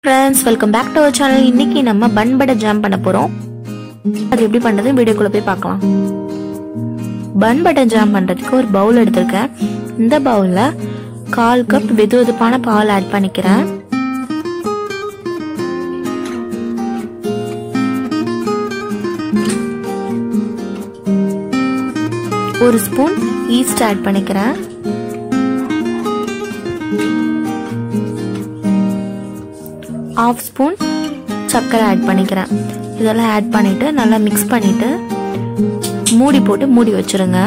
friends welcome back to our channel இன்னைக்கு நம்ம bun butter jam பண்ண போறோம் அது எப்படி பண்றது வீடியோக்குள்ள போய் பார்க்கலாம் பன் பட்டர் ஜாம் பண்றதுக்கு ஒரு பவுல் எடுத்திருக்கேன் இந்த பவுல்ல கால் கப் வெது வெதுப்பான பால் ஆட் பண்ணிக்கிறேன் ஒரு ஸ்பூன் ஈஸ்ட் ஆட் பண்ணிக்கிறேன் ஆஃப் ஸ்பூன் சர்க்கரை ஆட் பண்ணிக்கிறேன் இதெல்லாம் ஆட் பண்ணிட்டு நல்லா மிக்ஸ் பண்ணிட்டு மூடி போட்டு மூடி வச்சிருங்க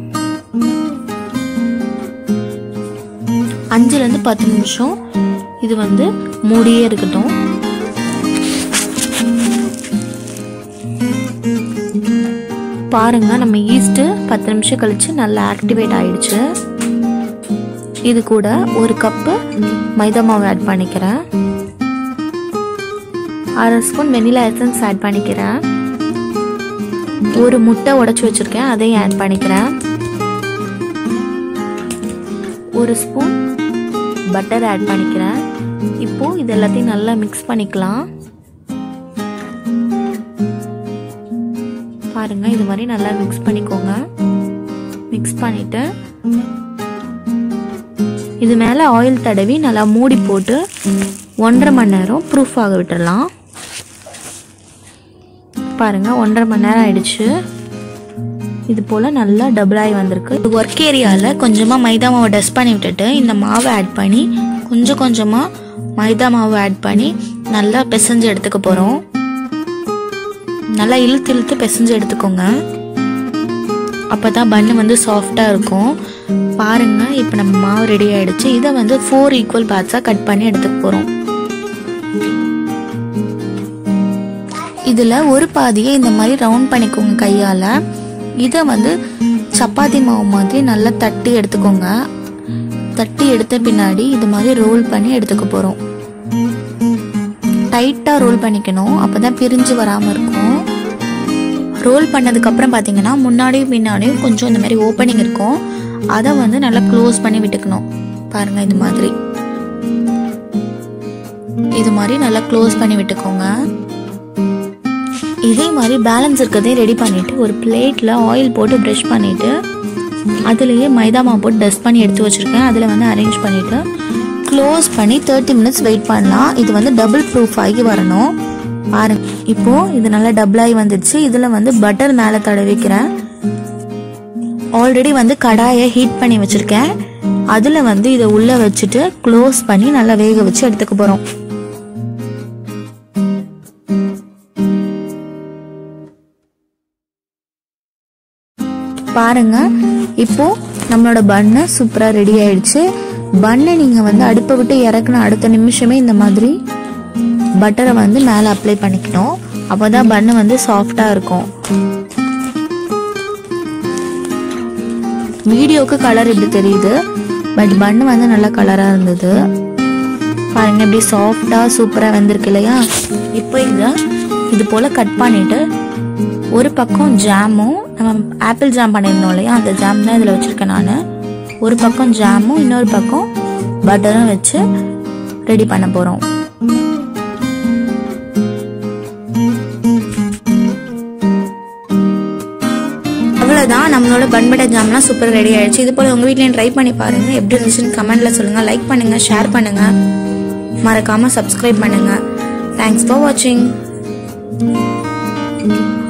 அஞ்சுலேருந்து பத்து நிமிஷம் இது வந்து மூடியே இருக்கட்டும் பாருங்க நம்ம ஈஸ்ட்டு பத்து நிமிஷம் கழிச்சு நல்லா ஆக்டிவேட் ஆயிடுச்சு இது கூட ஒரு கப்பு மைதா மாவு ஆட் பண்ணிக்கிறேன் அரை ஸ்பூன் வெனிலா எசன்ஸ் ஆட் பண்ணிக்கிறேன் ஒரு முட்டை உடைச்சி வச்சிருக்கேன் அதையும் ஆட் பண்ணிக்கிறேன் ஒரு ஸ்பூன் பட்டர் ஆட் பண்ணிக்கிறேன் இப்போ இது எல்லாத்தையும் நல்லா மிக்ஸ் பண்ணிக்கலாம் பாருங்க இது மாதிரி நல்லா மிக்ஸ் பண்ணிக்கோங்க மிக்ஸ் பண்ணிட்டு இது மேலே ஆயில் தடவி நல்லா மூடி போட்டு ஒன்றரை மணி நேரம் ப்ரூஃப் ஆக விட்டுடலாம் பாருங்க ஒன்றரை மணி நேரம் ஆயிடுச்சு இது போல் நல்லா டபுள் ஆகி வந்திருக்கு ஒர்க் ஏரியாவில் கொஞ்சமாக மைதா மாவை டஸ்ட் பண்ணி விட்டுட்டு இந்த மாவை ஆட் பண்ணி கொஞ்சம் கொஞ்சமாக மைதா மாவு ஆட் பண்ணி நல்லா பிசைஞ்சு எடுத்துக்க போகிறோம் நல்லா இழுத்து இழுத்து பிசைஞ்சு எடுத்துக்கோங்க அப்போ தான் பன்னு வந்து சாஃப்டாக இருக்கும் பாருங்க இப்போ நம்ம மாவு ரெடி ஆயிடுச்சு இதை வந்து ஃபோர் ஈக்குவல் பார்ட்ஸாக கட் பண்ணி எடுத்துக்க போகிறோம் இதில் ஒரு பாதியை இந்த மாதிரி ரவுண்ட் பண்ணிக்கோங்க கையால் இதை வந்து சப்பாத்தி மாவு மாதிரி நல்லா தட்டி எடுத்துக்கோங்க தட்டி எடுத்த பின்னாடி இது மாதிரி ரோல் பண்ணி எடுத்துக்க போகிறோம் டைட்டாக ரோல் பண்ணிக்கணும் அப்போ தான் பிரிஞ்சு வராமல் இருக்கும் ரோல் பண்ணதுக்கப்புறம் பார்த்தீங்கன்னா முன்னாடியும் பின்னாடியும் கொஞ்சம் இந்த மாதிரி ஓப்பனிங் இருக்கும் அதை வந்து நல்லா க்ளோஸ் பண்ணி விட்டுக்கணும் பாருங்க இது மாதிரி இது மாதிரி நல்லா க்ளோஸ் பண்ணி விட்டுக்கோங்க இதே மாதிரி பேலன்ஸ் இருக்கிறதையும் ரெடி பண்ணிட்டு ஒரு பிளேட்ல ஆயில் போட்டு ப்ரஷ் பண்ணிட்டு அதுலேயே மைதா மாவு போட்டு டஸ்ட் பண்ணி எடுத்து வச்சிருக்கேன் அதில் வந்து அரேஞ்ச் பண்ணிட்டு க்ளோஸ் பண்ணி தேர்ட்டி மினிட்ஸ் வெயிட் பண்ணலாம் இது வந்து டபுள் ப்ரூஃப் ஆகி வரணும் பாருங்க இப்போ இது நல்லா டபுள் ஆகி வந்துடுச்சு இதில் வந்து பட்டர் மேலே தடவிக்கிறேன் ஆல்ரெடி வந்து கடாயை ஹீட் பண்ணி வச்சிருக்கேன் அதில் வந்து இதை உள்ளே வச்சுட்டு க்ளோஸ் பண்ணி நல்லா வேக வச்சு எடுத்துக்க போகிறோம் பாருங்க இப்போ நம்மளோட பன்னு சூப்பராக ரெடி ஆயிடுச்சு பன்னை நீங்கள் வந்து அடுப்பை விட்டு இறக்குன அடுத்த நிமிஷமே இந்த மாதிரி பட்டரை வந்து மேலே அப்ளை பண்ணிக்கணும் அப்போ தான் பன்னு வந்து சாஃப்டாக இருக்கும் வீடியோக்கு கலர் இப்படி தெரியுது பட் பன்னு வந்து நல்ல கலராக இருந்தது பாருங்க இப்படி சாஃப்டாக சூப்பராக வந்திருக்கு இல்லையா இப்போ இதை இது போல் கட் பண்ணிட்டு ஒரு பக்கம் ஜாமும் நம்ம ஆப்பிள் ஜாம் பண்ணியிருந்தோம் இல்லையா அந்த ஜாம் தான் இதில் வச்சுருக்கேன் நான் ஒரு பக்கம் ஜாமும் இன்னொரு பக்கம் பட்டரும் வச்சு ரெடி பண்ண போகிறோம் அவ்வளோதான் நம்மளோட பன்பட்ட ஜாம்லாம் சூப்பர் ரெடி ஆயிடுச்சு இது போல் உங்கள் வீட்லேயும் ட்ரை பண்ணி பாருங்கள் எப்படி இருந்துச்சுன்னு கமெண்ட்டில் சொல்லுங்கள் லைக் பண்ணுங்கள் ஷேர் பண்ணுங்கள் மறக்காமல் சப்ஸ்கிரைப் பண்ணுங்கள் தேங்க்ஸ் ஃபார் வாட்சிங்